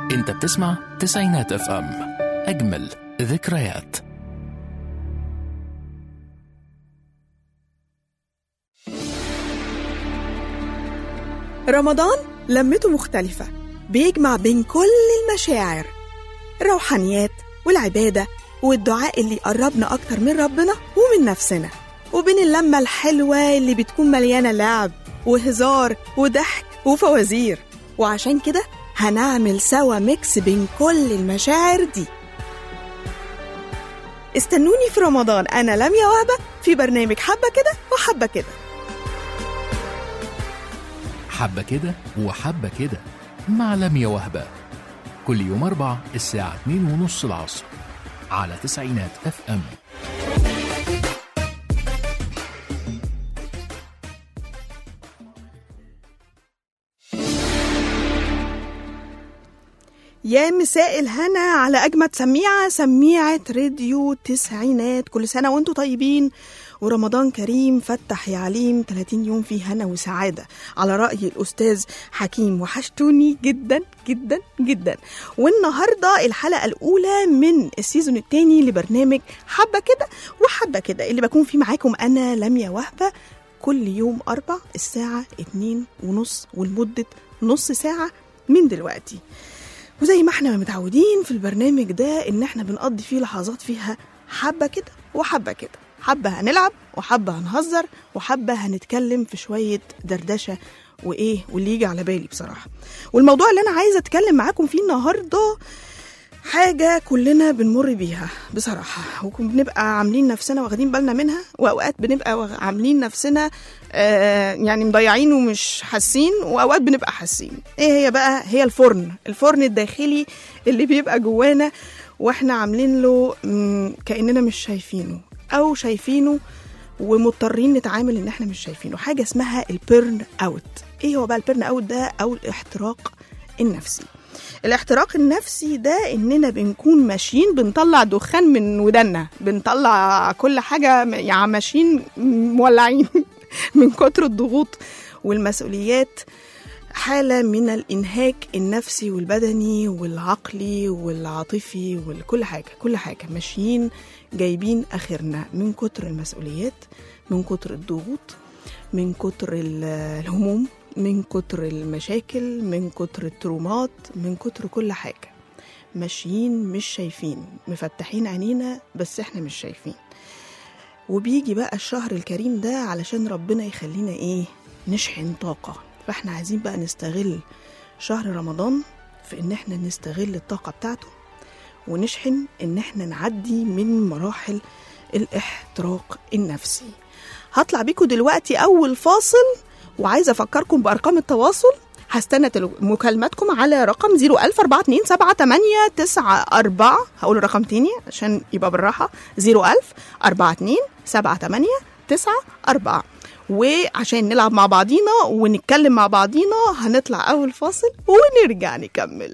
انت بتسمع تسعينات اف ام اجمل ذكريات رمضان لمته مختلفة بيجمع بين كل المشاعر الروحانيات والعبادة والدعاء اللي يقربنا أكتر من ربنا ومن نفسنا وبين اللمة الحلوة اللي بتكون مليانة لعب وهزار وضحك وفوازير وعشان كده هنعمل سوا ميكس بين كل المشاعر دي استنوني في رمضان أنا لميا وهبة في برنامج حبة كده وحبة كده حبة كده وحبة كده مع لميا وهبة كل يوم أربع الساعة 2 ونص العصر على تسعينات اف ام يا مساء الهنا على أجمد سميعة سميعة راديو تسعينات كل سنة وانتم طيبين ورمضان كريم فتح يا عليم 30 يوم فيه هنا وسعادة على رأي الأستاذ حكيم وحشتوني جدا جدا جدا والنهاردة الحلقة الأولى من السيزون الثاني لبرنامج حبة كده وحبة كده اللي بكون فيه معاكم أنا لميا وهبة كل يوم أربع الساعة اتنين ونص ولمدة نص ساعة من دلوقتي وزي ما احنا متعودين في البرنامج ده ان احنا بنقضي فيه لحظات فيها حبة كده وحبة كده حبة هنلعب وحبة هنهزر وحبة هنتكلم في شوية دردشة وايه واللي يجي على بالي بصراحة والموضوع اللي انا عايزة اتكلم معاكم فيه النهاردة حاجة كلنا بنمر بيها بصراحة وبنبقى عاملين نفسنا واخدين بالنا منها وأوقات بنبقى واخ- عاملين نفسنا آه يعني مضيعين ومش حاسين وأوقات بنبقى حاسين إيه هي بقى هي الفرن الفرن الداخلي اللي بيبقى جوانا وإحنا عاملين له مم، كأننا مش شايفينه أو شايفينه ومضطرين نتعامل ان احنا مش شايفينه حاجه اسمها البيرن اوت ايه هو بقى البيرن اوت ده او الاحتراق النفسي الاحتراق النفسي ده اننا بنكون ماشيين بنطلع دخان من ودنا بنطلع كل حاجه م- يعني ماشيين مولعين من كتر الضغوط والمسؤوليات حالة من الإنهاك النفسي والبدني والعقلي والعاطفي وكل حاجة كل حاجة ماشيين جايبين آخرنا من كتر المسؤوليات من كتر الضغوط من كتر ال- الهموم من كتر المشاكل من كتر الترومات من كتر كل حاجة ماشيين مش شايفين مفتحين عينينا بس احنا مش شايفين وبيجي بقى الشهر الكريم ده علشان ربنا يخلينا ايه نشحن طاقة فاحنا عايزين بقى نستغل شهر رمضان في ان احنا نستغل الطاقة بتاعته ونشحن ان احنا نعدي من مراحل الاحتراق النفسي هطلع بيكم دلوقتي اول فاصل وعايزه افكركم بارقام التواصل هستنى تلو- مكالماتكم على رقم 004278994 هقول الرقم تاني عشان يبقى بالراحه 010427894 وعشان نلعب مع بعضينا ونتكلم مع بعضينا هنطلع اول فاصل ونرجع نكمل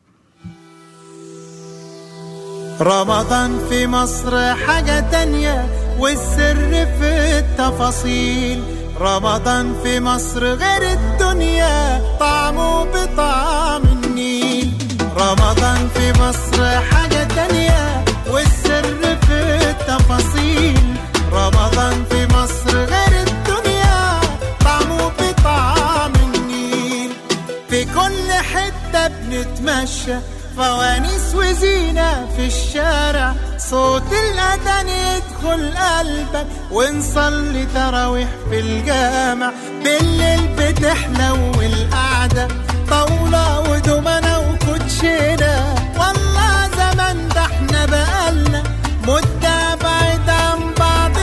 رمضان في مصر حاجة تانية والسر في التفاصيل رمضان في مصر غير الدنيا طعمه بطعم النيل رمضان في مصر حاجة تانية والسر في التفاصيل رمضان في مصر غير الدنيا طعمه بطعم النيل في كل حتة بنتمشى فوانيس وزينة في الشارع صوت الأذان يدخل قلبك ونصلي تراويح في الجامع بالليل بتحلو القعدة طاولة ودومنة وكوتشينة والله زمان ده احنا بقالنا مدة بعيد عن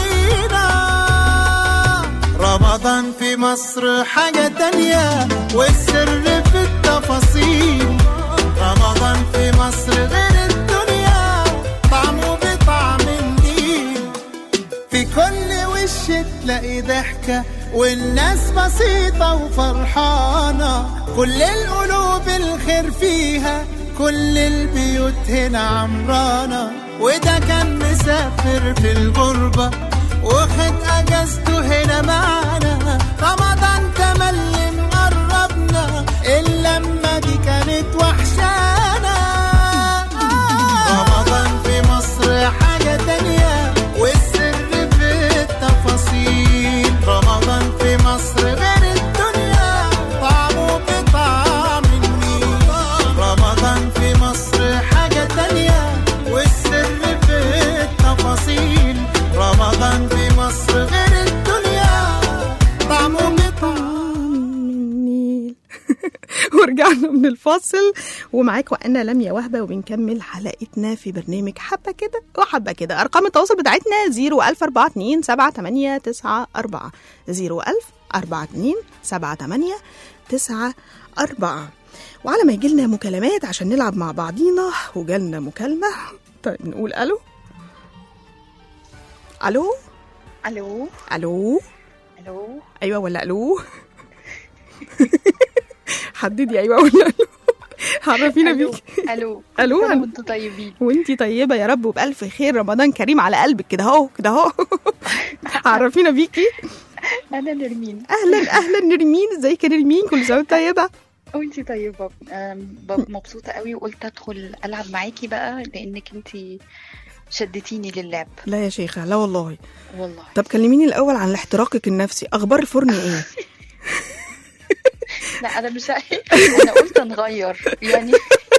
بعضينا رمضان في مصر حاجة تانية والسر في التفاصيل رمضان في مصر غير الدنيا طعمه بطعم النيل في كل وش تلاقي ضحكة والناس بسيطة وفرحانة كل القلوب الخير فيها كل البيوت هنا عمرانة وده كان مسافر في الغربة واخد اجازته هنا معانا رمضان تملي مقربنا اللمة دي كانت وحشانا ورجعنا من الفاصل ومعاكم انا لميا وهبه وبنكمل حلقتنا في برنامج حبه كده وحبه كده ارقام التواصل بتاعتنا 01042 7894 01042 7894 وعلى ما يجيلنا مكالمات عشان نلعب مع بعضينا وجالنا مكالمه طيب نقول الو الو الو الو الو ايوه ولا الو حددي ايوه ولا الو عرفينا الو بيك الو ألو، أنا هن- وانتوا طيبين وانتي طيبه يا رب وبالف خير رمضان كريم على قلبك كده اهو كده اهو عرفينا بيكي انا نرمين اهلا اهلا نرمين ازيك يا نرمين كل سنه وانت طيبه وانتي طيبه أم، ب- مبسوطه قوي وقلت ادخل العب معاكي بقى لانك انتي شدتيني للعب لا يا شيخه لا والله والله طب كلميني الاول عن احتراقك النفسي اخبار الفرن ايه لا انا مش انا قلت نغير يعني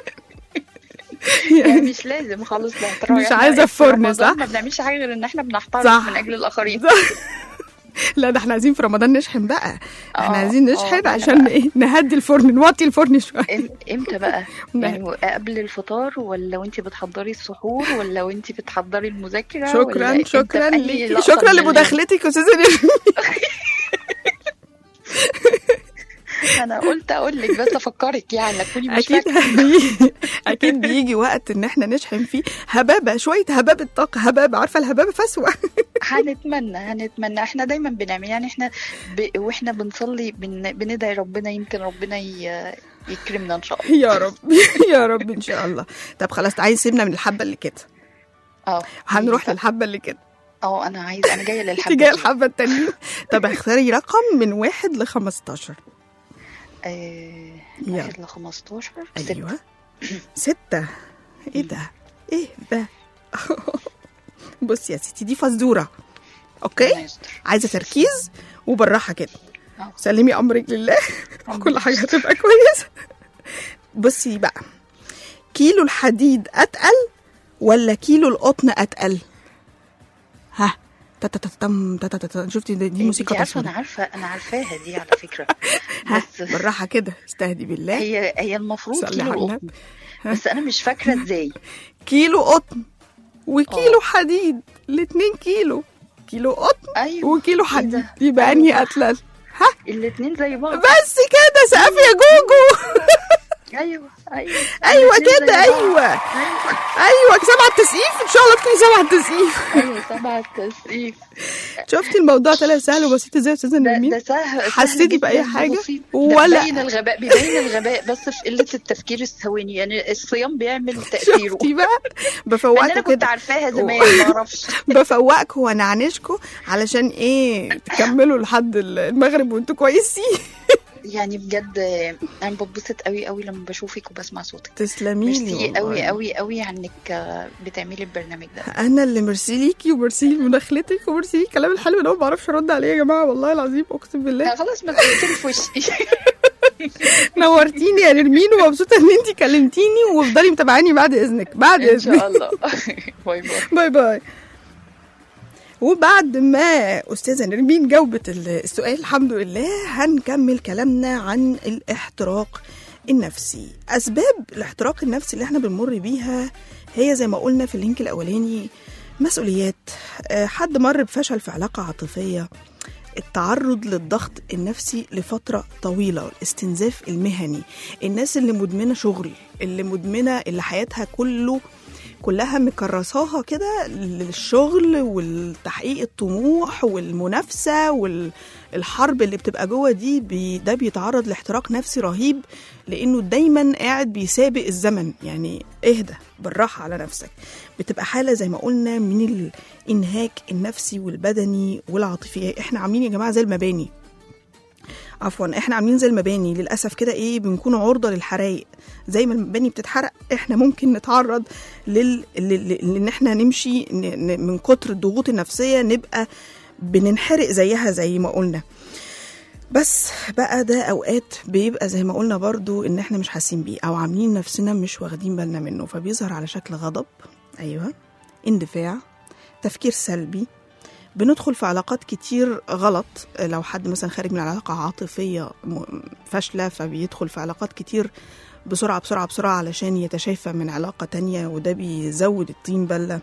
يعني مش لازم خالص الاحترام مش إحنا عايزة في فرن، رمضان صح؟ ما بنعملش حاجه غير ان احنا بنحترم صح. من اجل الاخرين لا ده احنا عايزين في رمضان نشحن بقى احنا آه، عايزين آه، نشحن لا، عشان لا. ايه نهدي الفرن نوطي الفرن شويه إم- امتى بقى؟ لا. يعني قبل الفطار ولا وانت بتحضري السحور ولا وانت بتحضري المذاكرة ولا شكرا إمتى شكرا في أي ليكي لقطة شكرا من اليوم؟ لمداخلتك يا استاذه نرمين انا قلت اقول لك بس افكرك يعني اكوني مش اكيد فاكرة. بيجي اكيد بيجي وقت ان احنا نشحن فيه هبابه شويه هبابه طاقه هبابه عارفه الهبابه فسوه هنتمنى هنتمنى احنا دايما بنعمل يعني احنا ب... واحنا بنصلي بن... بندعي ربنا يمكن ربنا ي... يكرمنا ان شاء الله يا رب يا رب ان شاء الله طب خلاص تعالي سيبنا من الحبه اللي كده اه هنروح طب- للحبه اللي كده اه انا عايزه انا جايه للحبه تجاه دي. الحبه التانيين طب اختاري رقم من واحد ل 15 آه... يلا. واحد ل 15 ستة. ايوه ستة ايه ده ايه ده بصي يا ستي دي فزوره اوكي ربنا يستر. عايزه تركيز وبالراحه كده آه. سلمي امرك لله كل حاجه هتبقى كويسه بصي بقى كيلو الحديد اتقل ولا كيلو القطن اتقل ها تتتتم تتتتم شفتي دي, دي موسيقى انت عارفه انا تصوير عارفه انا عارفاها دي على فكره ها بس بالراحه كده استهدي بالله هي هي المفروض صلي كيلو على قطن النبي. بس انا مش فاكره ازاي كيلو قطن وكيلو حديد الاتنين كيلو كيلو قطن ايوه وكيلو إيه حديد ده؟ يبقى أيوة انهي صح. اتلل ها الاتنين زي بعض بس كده سقف يا جوجو ايوه ايوه ايوه الاتنين زي كده بعض. ايوه ايوه ايوه سبعة التسقيف ان شاء الله تكوني سبعة التسقيف ايوه سبعة تسقيف شفتي الموضوع طلع سهل وبسيط ازاي يا استاذه ده نرمين ده سهل سهل حسيتي جداً بأي حاجة؟ بسيط. ولا- لا بيبين الغباء بيبين الغباء بس في قله التفكير الثواني يعني الصيام بيعمل تاثيره شفتي بقى مع ان انا بفوقكم كنت كده عارفاها زمان ما اعرفش بفوقكم وانعنشكم علشان ايه تكملوا لحد المغرب وانتوا كويسين يعني بجد انا بتبسط قوي قوي لما بشوفك وبسمع صوتك تسلمي لي ميرسي والله. قوي قوي قوي عنك آه، بتعملي البرنامج ده انا اللي ميرسي ليكي وميرسي لمداخلتك وميرسي لي الكلام الحلو اللي هو ما بعرفش ارد عليه يا جماعه والله العظيم اقسم بالله لا خلاص ما تقولي في وشي نورتيني يا نرمين ومبسوطه ان انت كلمتيني وافضلي متابعاني بعد اذنك بعد ان اذنك شاء الله باي باي باي باي وبعد ما استاذه نرمين جاوبت السؤال الحمد لله هنكمل كلامنا عن الاحتراق النفسي اسباب الاحتراق النفسي اللي احنا بنمر بيها هي زي ما قلنا في اللينك الاولاني مسؤوليات آه، حد مر بفشل في علاقه عاطفيه التعرض للضغط النفسي لفترة طويلة الاستنزاف المهني الناس اللي مدمنة شغل اللي مدمنة اللي حياتها كله كلها مكرساها كده للشغل والتحقيق الطموح والمنافسة والحرب اللي بتبقى جوه دي بي ده بيتعرض لاحتراق نفسي رهيب لأنه دايما قاعد بيسابق الزمن يعني اهدى بالراحة على نفسك بتبقى حالة زي ما قلنا من الإنهاك النفسي والبدني والعاطفي احنا عاملين يا جماعة زي المباني عفوا احنا عاملين زي المباني للاسف كده ايه بنكون عرضه للحرايق زي ما المباني بتتحرق احنا ممكن نتعرض لل... لل... لان احنا نمشي ن... ن... من كتر الضغوط النفسيه نبقى بننحرق زيها زي ما قلنا بس بقى ده اوقات بيبقى زي ما قلنا برضو ان احنا مش حاسين بيه او عاملين نفسنا مش واخدين بالنا منه فبيظهر على شكل غضب ايوه اندفاع تفكير سلبي بندخل في علاقات كتير غلط لو حد مثلا خارج من علاقة عاطفية م- فاشلة فبيدخل في علاقات كتير بسرعة بسرعة بسرعة علشان يتشافى من علاقة تانية وده بيزود الطين بلة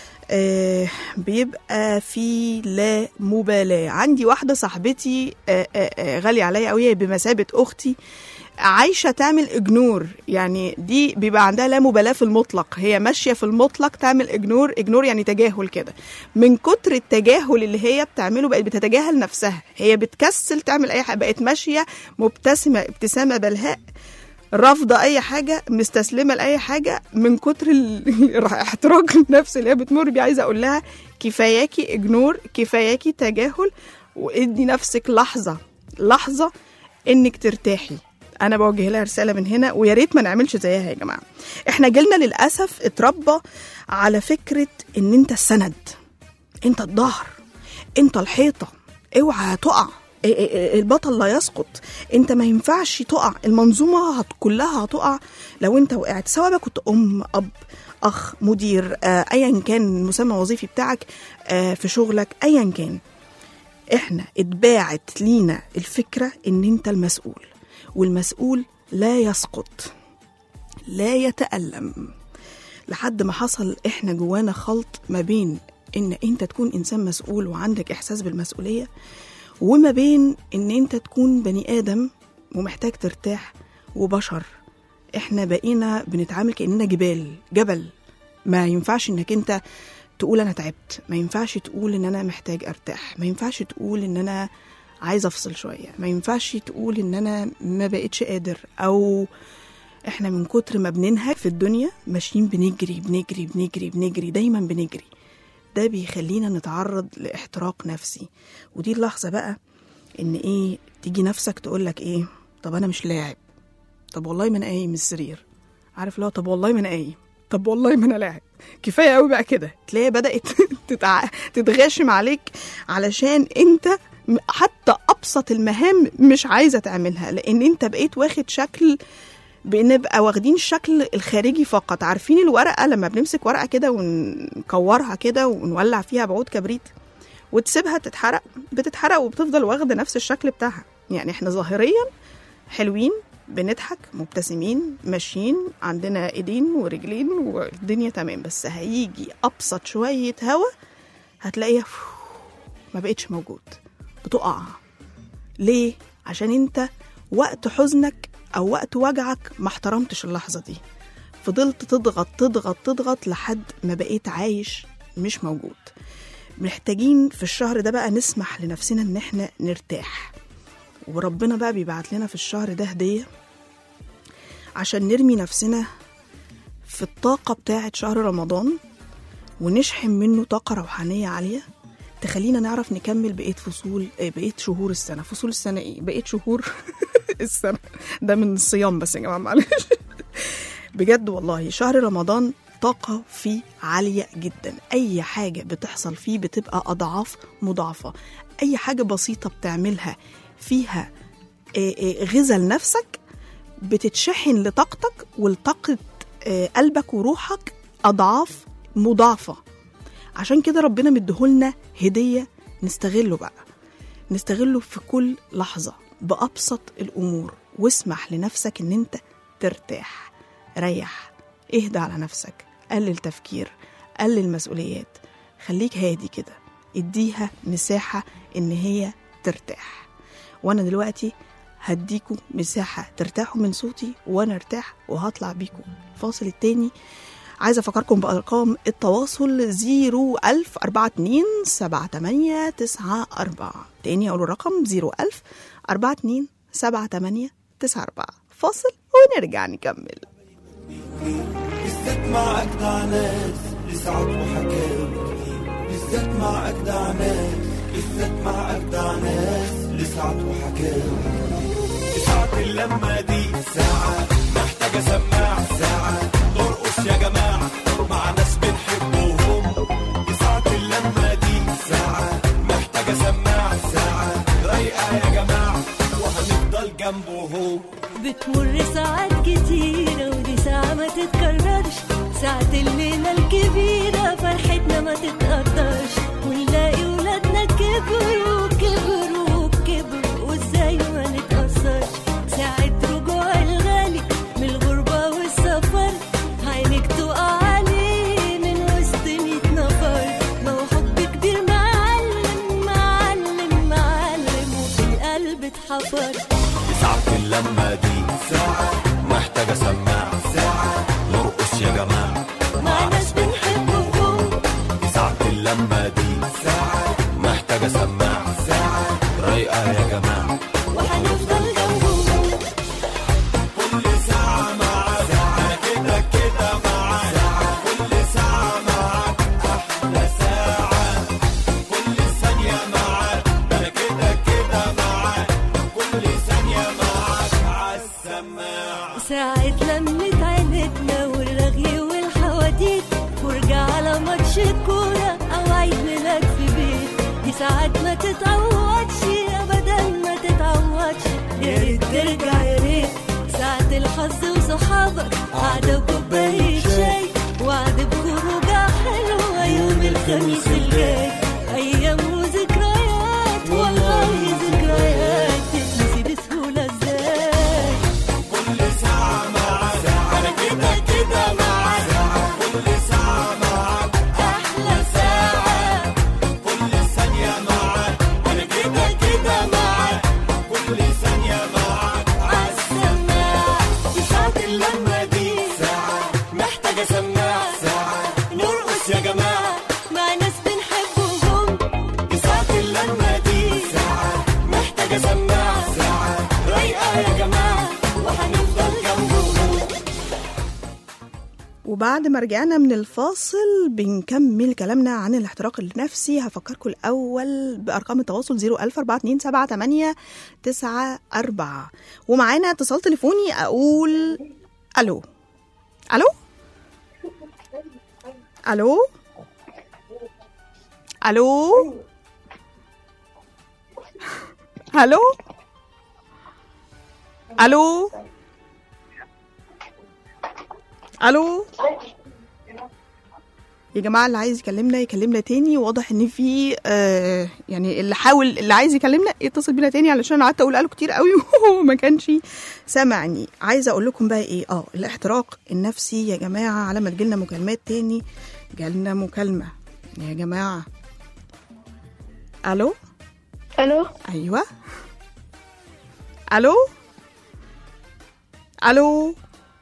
آه بيبقى في لا مبالاة عندي واحدة صاحبتي آه آه آه غالية عليا قوي هي بمثابة أختي عايشة تعمل إجنور يعني دي بيبقى عندها لا مبالاة في المطلق هي ماشية في المطلق تعمل إجنور إجنور يعني تجاهل كده من كتر التجاهل اللي هي بتعمله بقت بتتجاهل نفسها هي بتكسل تعمل أي حاجة بقت ماشية مبتسمة ابتسامة بلهاء رافضه اي حاجه مستسلمه لاي حاجه من كتر الاحتراق النفسي اللي هي بتمر بيه عايزه اقول لها كفاياكي اجنور كفاياكي تجاهل وادي نفسك لحظه لحظه انك ترتاحي انا بوجه لها رساله من هنا ويا ريت ما نعملش زيها يا جماعه احنا جيلنا للاسف اتربى على فكره ان انت السند انت الظهر انت الحيطه اوعى تقع إيه إيه إيه البطل لا يسقط انت ما ينفعش تقع المنظومه هت كلها هتقع لو انت وقعت سواء بقى كنت ام اب اخ مدير آه، ايا كان المسمى الوظيفي بتاعك آه، في شغلك ايا كان احنا اتباعت لينا الفكره ان انت المسؤول والمسؤول لا يسقط لا يتألم لحد ما حصل احنا جوانا خلط ما بين ان انت تكون انسان مسؤول وعندك احساس بالمسؤوليه وما بين ان انت تكون بني ادم ومحتاج ترتاح وبشر احنا بقينا بنتعامل كاننا جبال جبل ما ينفعش انك انت تقول انا تعبت ما ينفعش تقول ان انا محتاج ارتاح ما ينفعش تقول ان انا عايزه افصل شويه ما ينفعش تقول ان انا ما بقتش قادر او احنا من كتر ما بننهك في الدنيا ماشيين بنجري بنجري بنجري بنجري دايما بنجري ده بيخلينا نتعرض لاحتراق نفسي ودي اللحظه بقى ان ايه تيجي نفسك تقول لك ايه طب انا مش لاعب طب والله ما انا قايم من السرير عارف لا طب والله ما انا قايم طب والله ما انا لاعب كفايه قوي بقى كده تلاقي بدات تتع... تتغاشم عليك علشان انت م- حتى ابسط المهام مش عايزه تعملها لان انت بقيت واخد شكل بنبقى واخدين الشكل الخارجي فقط عارفين الورقه لما بنمسك ورقه كده ونكورها كده ونولع فيها بعود كبريت وتسيبها تتحرق بتتحرق وبتفضل واخده نفس الشكل بتاعها يعني احنا ظاهريا حلوين بنضحك مبتسمين ماشيين عندنا ايدين ورجلين والدنيا تمام بس هيجي ابسط شويه هوا هتلاقيها ما بقتش موجود بتقع ليه عشان انت وقت حزنك او وقت وجعك ما احترمتش اللحظه دي فضلت تضغط تضغط تضغط لحد ما بقيت عايش مش موجود محتاجين في الشهر ده بقى نسمح لنفسنا ان احنا نرتاح وربنا بقى بيبعت لنا في الشهر ده هديه عشان نرمي نفسنا في الطاقه بتاعه شهر رمضان ونشحن منه طاقه روحانيه عاليه تخلينا نعرف نكمل بقيه فصول آه، بقيه شهور السنه فصول السنه ايه بقيه شهور السنه ده من الصيام بس يا جماعه معلش بجد والله شهر رمضان طاقة فيه عالية جدا أي حاجة بتحصل فيه بتبقى أضعاف مضاعفة أي حاجة بسيطة بتعملها فيها آه، آه، غذا لنفسك بتتشحن لطاقتك ولطاقة آه، قلبك وروحك أضعاف مضاعفة عشان كده ربنا مديهولنا هدية نستغله بقى نستغله في كل لحظة بأبسط الأمور واسمح لنفسك إن أنت ترتاح ريح اهدى على نفسك قلل تفكير قلل مسؤوليات خليك هادي كده اديها مساحة إن هي ترتاح وأنا دلوقتي هديكوا مساحة ترتاحوا من صوتي وأنا ارتاح وهطلع بيكوا فاصل التاني عايزة أفكركم بأرقام التواصل 01000 42 78 94 تاني أقول الرقم 01000 42 78 94 فاصل ونرجع نكمل بالذات مع أجدع ناس لسعد وحكاوي كتير بالذات مع أجدع ناس بالذات مع أجدع ناس لسعد وحكاوي ساعة اللمة دي ساعة محتاجة سماع ساعة ارقص يا جماعة مع ناس بنحبهم ساعة اللمة دي ساعة محتاجة سماع ساعة رايقة يا جماعة وهنفضل جنبهم بتمر ساعات كتيرة ودي ساعة ما تتكررش ساعة الليلة الكبيرة فرحتنا ما تتقدرش ونلاقي ولاد كبروا كبروا كبروا وازاي ما نتأثرش ساعة رجوع الغالي من الغربة والسفر عينك تقع عليه من وسط ميت نفر ما هو حب كبير معلم معلم معلم وفي القلب اتحفر ساعة اللمة دي ساعة محتاجة سماعة ساعة نرقص يا جماعة مع ناس بنحبهم ساعة اللمة دي ساعة محتاجة سماعة ساعة رايقة يا جماعة وهنفضل جنبهم كل ساعة معاك أنا كده كده معاك كل ساعة معاك أحلى ساعة كل ثانية معاك أنا كده كده معاك كل ثانية معاك عالسماعة ساعة لمة عيلتنا والرغي والحواديت فرجة على ماتش كورة أو عيد ميلاد في بيت دي ساعات ما تتعوضش أبدا ما تتعوضش يا ريت ترجع يا ريت ساعة الحظ وصحابك قعدة وكوباية شاي وعد بخروجة حلوة يوم الخميس الجاي أيام وذكريات والله ذكريات تتنسي بسهولة ازاي كل ساعة معاك أنا كده كده معاك كل ساعة معاك أحلى ساعة كل ثانية معاك أنا كده كده معاك كل ثانية معاك عالسماعة في ساعة اللمة دي ساعة محتاجة سماعة ساعة نرقص يا جماعة مع ناس بنحبهم في ساعة اللمة دي ساعة محتاجة سماعة ساعة رايقة يا جماعة وهنفضل جنبهم وبعد ما رجعنا من الفاصل بنكمل كلامنا عن الاحتراق النفسي هفكركم الأول بأرقام التواصل 014278994 ومعانا اتصال تليفوني أقول ألو ألو ألو ألو ألو ألو الو يا جماعه اللي عايز يكلمنا يكلمنا تاني واضح ان في آه يعني اللي حاول اللي عايز يكلمنا يتصل بينا تاني علشان قعدت اقول الو كتير قوي وهو ما كانش سامعني عايزه اقول لكم بقى ايه اه الاحتراق النفسي يا جماعه على ما تجيلنا مكالمات تاني جالنا مكالمه يا جماعه الو الو ايوه الو الو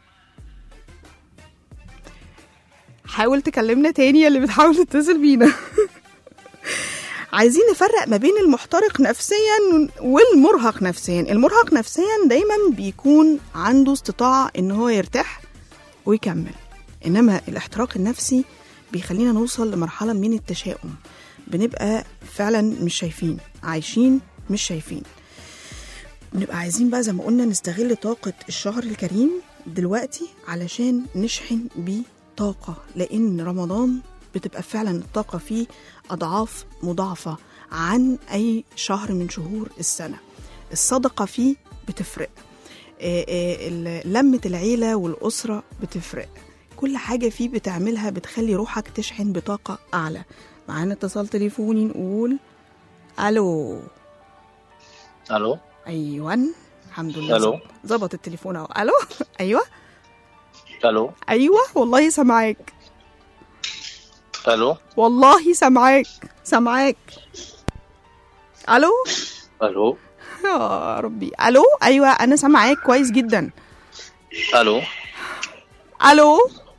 حاول تكلمنا تاني يا اللي بتحاول تتصل بينا عايزين نفرق ما بين المحترق نفسيا والمرهق نفسيا المرهق نفسيا دايما بيكون عنده استطاعة ان هو يرتاح ويكمل انما الاحتراق النفسي بيخلينا نوصل لمرحلة من التشاؤم بنبقى فعلا مش شايفين عايشين مش شايفين بنبقى عايزين بقى زي ما قلنا نستغل طاقة الشهر الكريم دلوقتي علشان نشحن بيه طاقة لأن رمضان بتبقى فعلا الطاقة فيه أضعاف مضاعفة عن أي شهر من شهور السنة الصدقة فيه بتفرق آه، آه، ال- لمة العيلة والأسرة بتفرق كل حاجة فيه بتعملها بتخلي روحك تشحن بطاقة أعلى معانا اتصال تليفوني نقول ألو الو أيوة الحمد لله ألو. ظبط التليفون أهو ألو أيوة الو أيوة والله سامعاك الو والله سامعاك سامعاك الو الو يا ربي الو ايوه انا سامعاك كويس جدا الو الو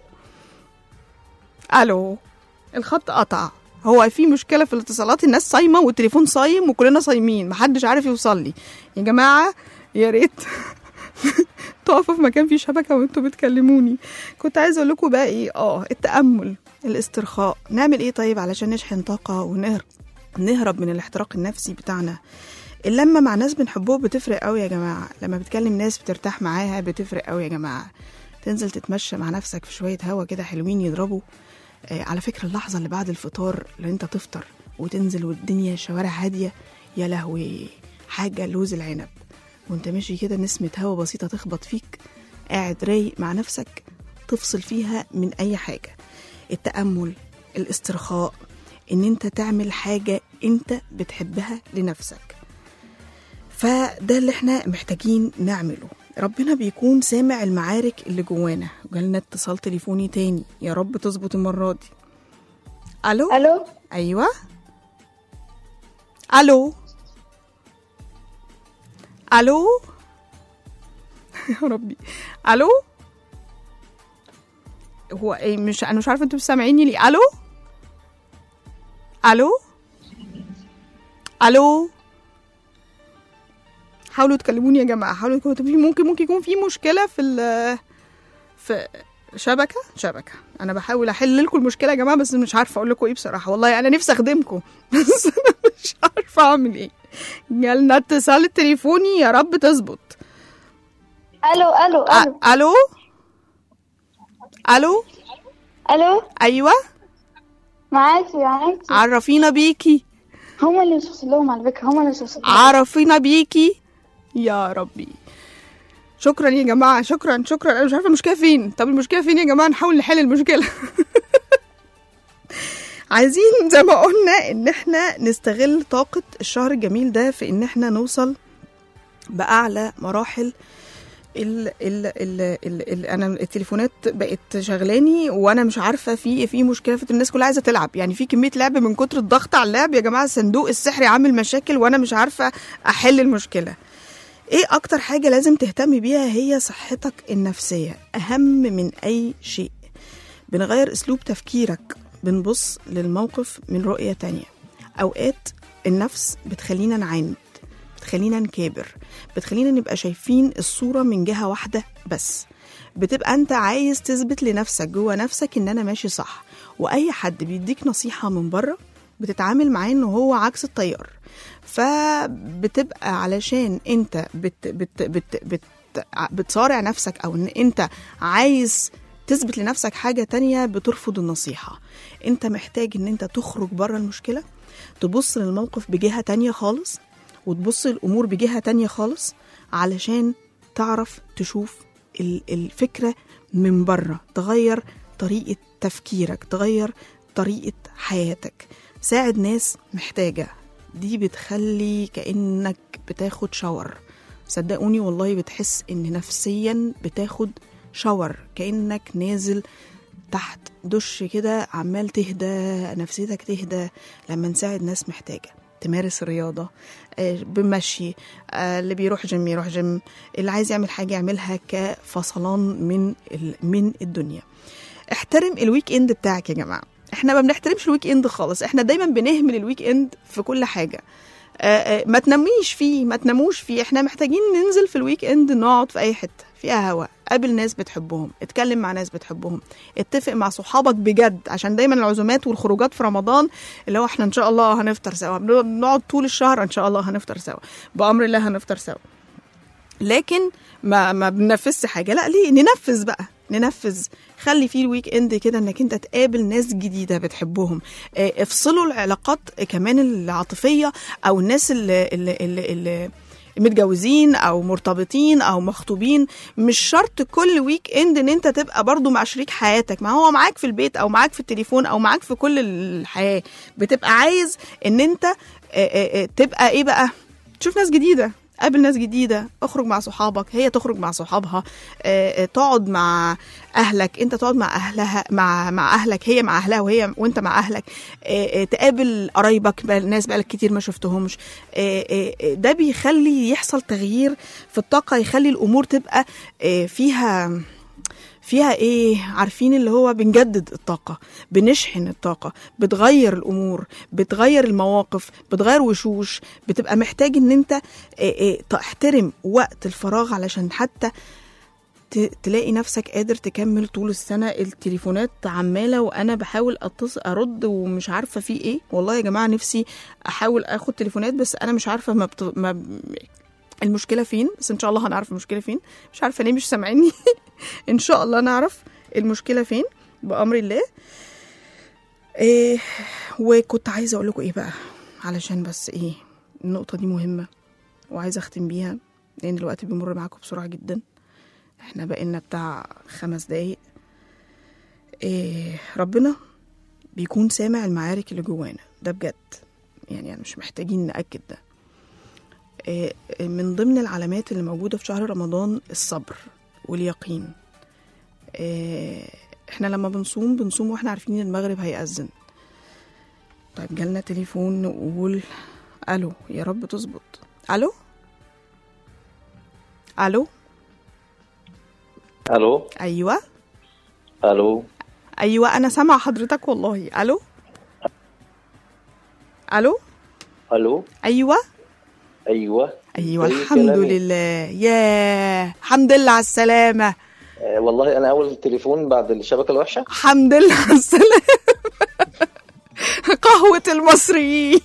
الو الخط قطع هو في مشكله في الاتصالات الناس صايمه والتليفون صايم وكلنا صايمين محدش عارف يوصل لي يا جماعه يا ريت تقفوا في مكان فيه شبكه وانتوا بتكلموني كنت عايزه اقول لكم بقى ايه اه التامل الاسترخاء نعمل ايه طيب علشان نشحن طاقه ونهرب نهرب من الاحتراق النفسي بتاعنا اللمه مع ناس بنحبهم بتفرق قوي يا جماعه لما بتكلم ناس بترتاح معاها بتفرق قوي يا جماعه تنزل تتمشى مع نفسك في شويه هوا كده حلوين يضربوا آه على فكره اللحظه اللي بعد الفطار اللي انت تفطر وتنزل والدنيا شوارع هاديه يا لهوي حاجه لوز العنب وانت ماشي كده نسمه هوا بسيطه تخبط فيك قاعد رايق مع نفسك تفصل فيها من اي حاجه التامل الاسترخاء ان انت تعمل حاجه انت بتحبها لنفسك فده اللي احنا محتاجين نعمله ربنا بيكون سامع المعارك اللي جوانا وجالنا اتصال تليفوني تاني يا رب تظبط المرة دي الو الو ايوه الو الو يا ربي الو هو ايه مش انا مش عارفه انتوا سامعيني ليه الو الو الو حاولوا تكلموني يا جماعه حاولوا تكلموني طب في- ممكن ممكن يكون في مشكله في ال في شبكه شبكه انا بحاول احل لكم المشكله يا جماعه بس مش عارفه اقول لكم ايه بصراحه والله انا نفسي اخدمكم بس انا مش عارفه اعمل ايه جالنا اتصال تليفوني يا رب تظبط الو الو الو أ- الو الو الو ايوه معاكي معاكي عرفينا بيكي هما اللي مش واصل لهم على فكره هما اللي مش واصل لهم عرفينا بيكي يا ربي شكرا يا جماعه شكرا شكرا انا مش عارفه المشكله فين طب المشكله فين يا جماعه نحاول نحل المشكله عايزين زي ما قلنا ان احنا نستغل طاقه الشهر الجميل ده في ان احنا نوصل باعلى مراحل ال ال ال ال ال انا التليفونات بقت شغلاني وانا مش عارفه في في مشكله في الناس كلها عايزه تلعب يعني في كميه لعب من كتر الضغط على اللعب يا جماعه الصندوق السحري عامل مشاكل وانا مش عارفه احل المشكله ايه اكتر حاجه لازم تهتم بيها هي صحتك النفسيه اهم من اي شيء بنغير اسلوب تفكيرك بنبص للموقف من رؤيه تانية اوقات النفس بتخلينا نعاند بتخلينا نكابر بتخلينا نبقى شايفين الصورة من جهة واحدة بس بتبقى انت عايز تثبت لنفسك جوه نفسك ان انا ماشي صح واي حد بيديك نصيحة من بره بتتعامل معاه ان هو عكس التيار فبتبقى علشان انت بت بت بت بت بتصارع نفسك او ان انت عايز تثبت لنفسك حاجة تانية بترفض النصيحة انت محتاج ان انت تخرج بره المشكلة تبص للموقف بجهة تانية خالص وتبص الامور بجهه تانية خالص علشان تعرف تشوف ال- الفكره من بره تغير طريقه تفكيرك تغير طريقه حياتك ساعد ناس محتاجه دي بتخلي كانك بتاخد شاور صدقوني والله بتحس ان نفسيا بتاخد شاور كانك نازل تحت دش كده عمال تهدى نفسيتك تهدى لما نساعد ناس محتاجه تمارس رياضة آه، بمشي آه، اللي بيروح جيم يروح جيم اللي عايز يعمل حاجة يعملها كفصلان من ال- من الدنيا احترم الويك اند بتاعك يا جماعة احنا ما بنحترمش الويك اند خالص احنا دايما بنهمل الويك اند في كل حاجة آه، آه، ما تنميش فيه ما تناموش فيه احنا محتاجين ننزل في الويك اند نقعد في اي حته فيها هوا قابل ناس بتحبهم اتكلم مع ناس بتحبهم اتفق مع صحابك بجد عشان دايما العزومات والخروجات في رمضان اللي هو احنا ان شاء الله هنفطر سوا بنقعد طول الشهر ان شاء الله هنفطر سوا بامر الله هنفطر سوا لكن ما ما بننفذش حاجه لا ليه ننفذ بقى ننفذ خلي فيه الويك اند كده انك انت تقابل ناس جديده بتحبهم اه، افصلوا العلاقات كمان العاطفيه او الناس اللي, اللي, اللي, اللي متجوزين او مرتبطين او مخطوبين مش شرط كل ويك اند ان انت تبقى برضو مع شريك حياتك ما هو معاك في البيت او معاك في التليفون او معاك في كل الحياه بتبقى عايز ان انت اه، اه، اه، تبقى ايه بقى تشوف ناس جديده قابل ناس جديدة اخرج مع صحابك هي تخرج مع صحابها آه، آه، تقعد مع أهلك أنت تقعد مع أهلها مع مع أهلك هي مع أهلها وهي وأنت مع أهلك آه، آه، تقابل قرايبك بقى- ناس بقالك كتير ما شفتهمش آه، آه، آه، ده بيخلي يحصل تغيير في الطاقة يخلي الأمور تبقى آه، فيها فيها ايه عارفين اللي هو بنجدد الطاقة بنشحن الطاقة بتغير الأمور بتغير المواقف بتغير وشوش بتبقى محتاج ان انت إيه إيه تحترم وقت الفراغ علشان حتى ت- تلاقي نفسك قادر تكمل طول السنة التليفونات عمالة وأنا بحاول أتصل أرد ومش عارفة في إيه والله يا جماعة نفسي أحاول أخد تليفونات بس أنا مش عارفة ما, بت... ما ب- المشكلة فين بس إن شاء الله هنعرف المشكلة فين مش عارفة ليه مش سامعيني إن شاء الله نعرف المشكلة فين بأمر الله إيه وكنت عايزة أقول لكم إيه بقى علشان بس إيه النقطة دي مهمة وعايزة أختم بيها لأن الوقت بيمر معاكم بسرعة جدا احنا بقينا بتاع خمس دقايق إيه ربنا بيكون سامع المعارك اللي جوانا ده بجد يعني يعني مش محتاجين نأكد ده آه، آه، من ضمن العلامات اللي موجودة في شهر رمضان الصبر واليقين آه، احنا لما بنصوم بنصوم واحنا عارفين ان المغرب هيأذن طيب جالنا تليفون نقول الو يا رب تظبط الو الو الو ايوه الو ايوه انا سامعه حضرتك والله الو الو الو ايوه ايوه ايوه زي الحمد كلامي. لله ياه الحمد لله على السلامه آه، والله انا اول تليفون بعد الشبكه الوحشه الحمد لله على السلامه قهوه المصريين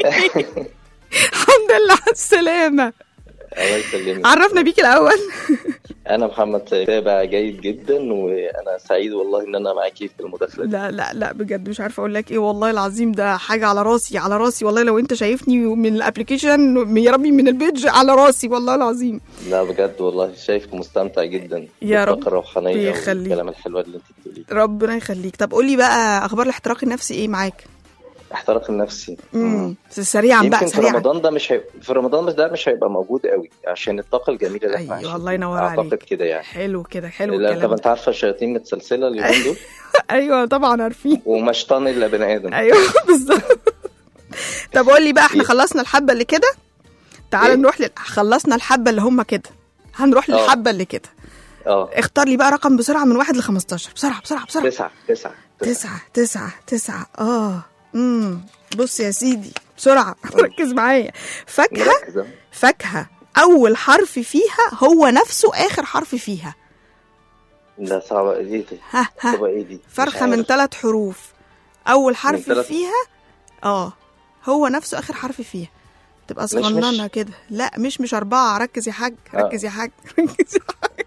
الحمد لله على السلامه الله يسلمك عرفنا بيك الاول انا محمد تابع جيد جدا وانا سعيد والله ان انا معاكي في المداخله دي لا لا لا بجد مش عارفه اقول لك ايه والله العظيم ده حاجه على راسي على راسي والله لو انت شايفني من الابلكيشن يا ربي من البيج على راسي والله العظيم لا بجد والله شايفك مستمتع جدا يا رب بالطاقه الروحانيه بيخليك. والكلام الحلوه اللي انت بتقوليه ربنا يخليك طب قولي بقى اخبار الاحتراق النفسي ايه معاك احتراق النفسي امم سريعا بقى يمكن في سريعا رمضان ده مش هي... في رمضان ده مش هيبقى موجود قوي عشان الطاقه الجميله اللي احنا ايوه عايشين الله ينور اعتقد عليك كده يعني حلو كده حلو لا طب الكلام انت عارفه الشياطين متسلسله اليومين دول ايوه طبعا عارفين ومشطان الا بني ادم ايوه بالظبط طب قول لي بقى احنا إيه؟ خلصنا الحبه اللي كده تعال إيه؟ نروح لل... خلصنا الحبه اللي هم كده هنروح آه. للحبه اللي كده اه اختار لي بقى رقم بسرعه من واحد ل 15 بسرعه بسرعه بسرعه تسعة تسعة تسعة تسعة تسعة اه امم بص يا سيدي بسرعة ركز معايا فاكهة مركز أهو. فاكهة أول حرف فيها هو نفسه آخر حرف فيها لا صعبة ايه دي ها ها صعبة ايه دي مش فرخة من عارف. ثلاث حروف أول حرف تلات- فيها اه هو نفسه آخر حرف فيها تبقى مش- صغننة كده لا مش مش أربعة ركز يا حاج آه. ركز يا حاج ركز يا حاج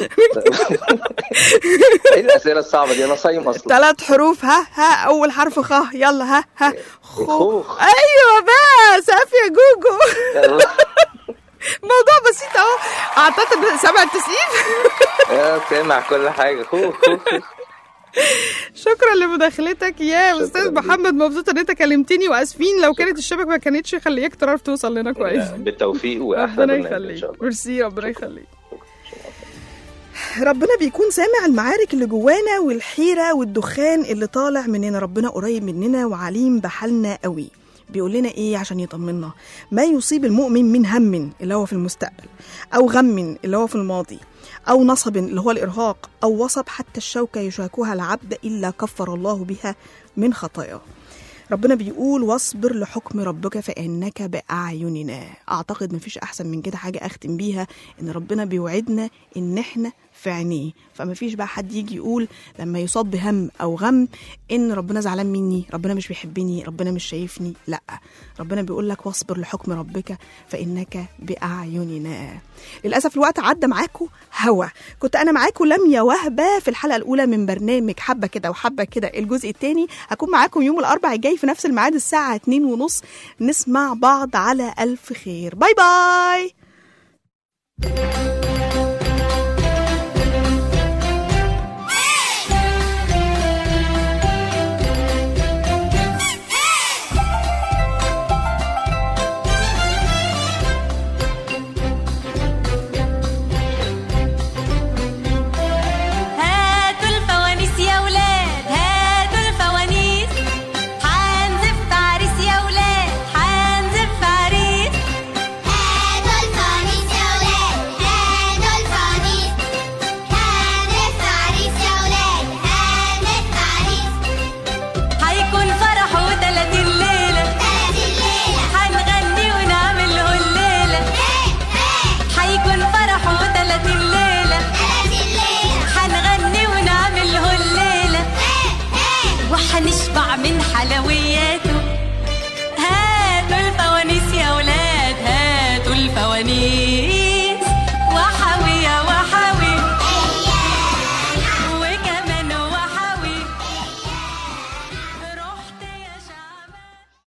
ايه الاسئلة الصعبة دي انا صايم اصلا ثلاث حروف ها ها أول حرف خ يلا ها ها خو خوخ أيوة بقى سقف يا جوجو موضوع بسيط اهو اعتقد سبع تسقيف يا سامع كل حاجة خوخ خوخ خوخ. شكرا لمداخلتك يا استاذ ليك. محمد مبسوطه ان انت كلمتني واسفين لو كانت الشبكه ما كانتش خليك تعرف توصل لنا كويس بالتوفيق واحلى ربنا برنامج ان يخليك شاء الله ميرسي ربنا يخليك ربنا بيكون سامع المعارك اللي جوانا والحيرة والدخان اللي طالع مننا ربنا قريب مننا وعليم بحالنا قوي بيقول لنا ايه عشان يطمنا ما يصيب المؤمن من هم اللي هو في المستقبل او غم اللي هو في الماضي او نصب اللي هو الارهاق او وصب حتى الشوكه يشاكها العبد الا كفر الله بها من خطاياه ربنا بيقول واصبر لحكم ربك فإنك بأعيننا أعتقد مفيش أحسن من كده حاجة أختم بيها إن ربنا بيوعدنا إن إحنا في عينيه فما فيش بقى حد يجي يقول لما يصاب بهم أو غم إن ربنا زعلان مني ربنا مش بيحبني ربنا مش شايفني لا ربنا بيقول لك واصبر لحكم ربك فإنك بأعيننا للأسف الوقت عدى معاكم هوا كنت أنا معاكم لميا وهبة في الحلقة الأولى من برنامج حبة كده وحبة كده الجزء الثاني هكون معاكم يوم الأربع الجاي في نفس الميعاد الساعة 2 ونص نسمع بعض على ألف خير باي باي